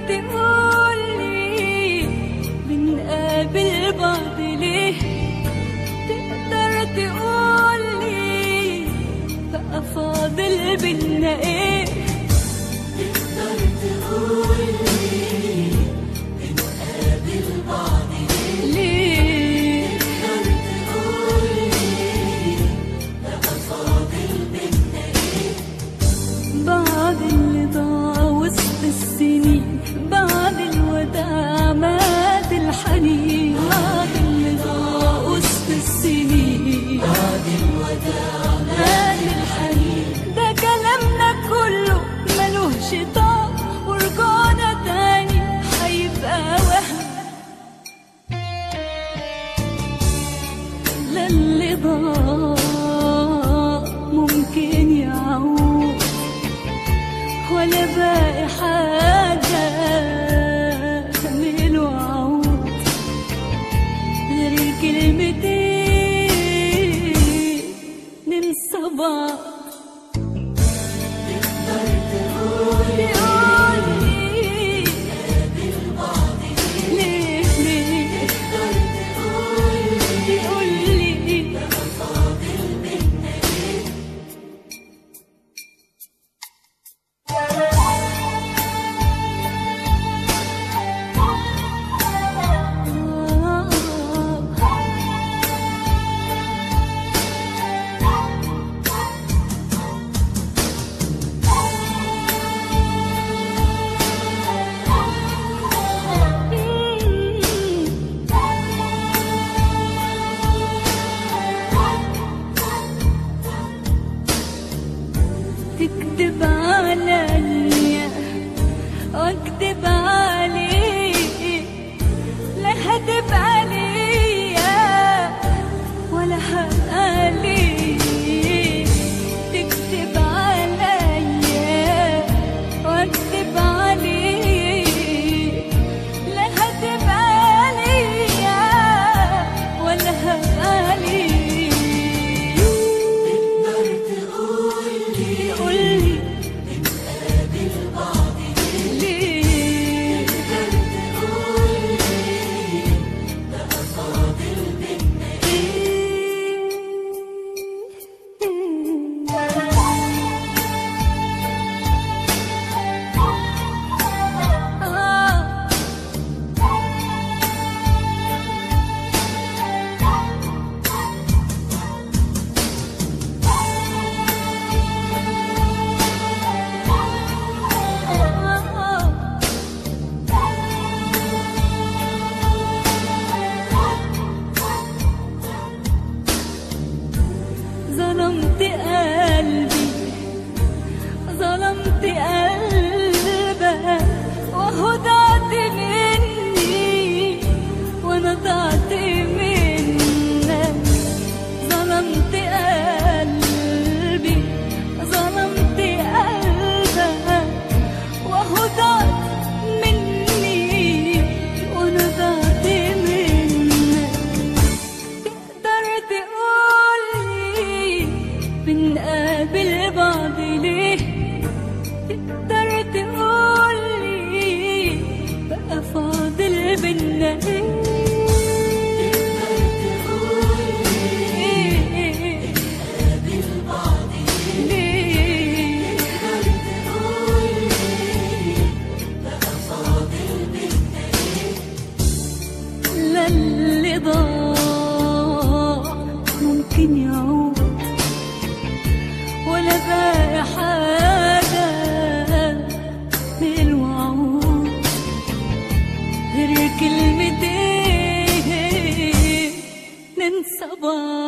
تقولي بنقابل بعض ليه تقدر تقولي بقى فاضل بينا ايه تقدر تقولي بنقابل بعض ليه تقدر تقولي بقى فاضل بينا ايه بعد اللي ضاع وسط السنين بعد الوداع مات الحنين بعد اللي ضاع وسط السنين بعد الوداع مات الحنين ده كلامنا كله ملوش طعم ورجعنا تاني هيبقى وهم لا اللي ضاع ممكن يعود ولا باقي حاجة من وعود غير كلمتين ننسى بعض تقولي ليه ليه تقولي تكذب عليا واكذب عليك لا هتبقى ليا ولا هبقى ليك تكذب عليا واكذب عليك لا هتبقى ليا ولا هبقى ليك تقولي ليه آه ظلمت قلبي ظلمت قلبك وهو ضعت مني وانا ضعت منك ظلمت قلبي ظلمت قلبك وهو ضعت مني وانا ضعت منك تقدر تقولي بنقابل بعض ليه تقدر تقولي بقى فاضل بينا ايه ليه لا اللي ضاع ممكن يعود ولا باقي حاجة من الوعود غير كلمتين ننسى بعض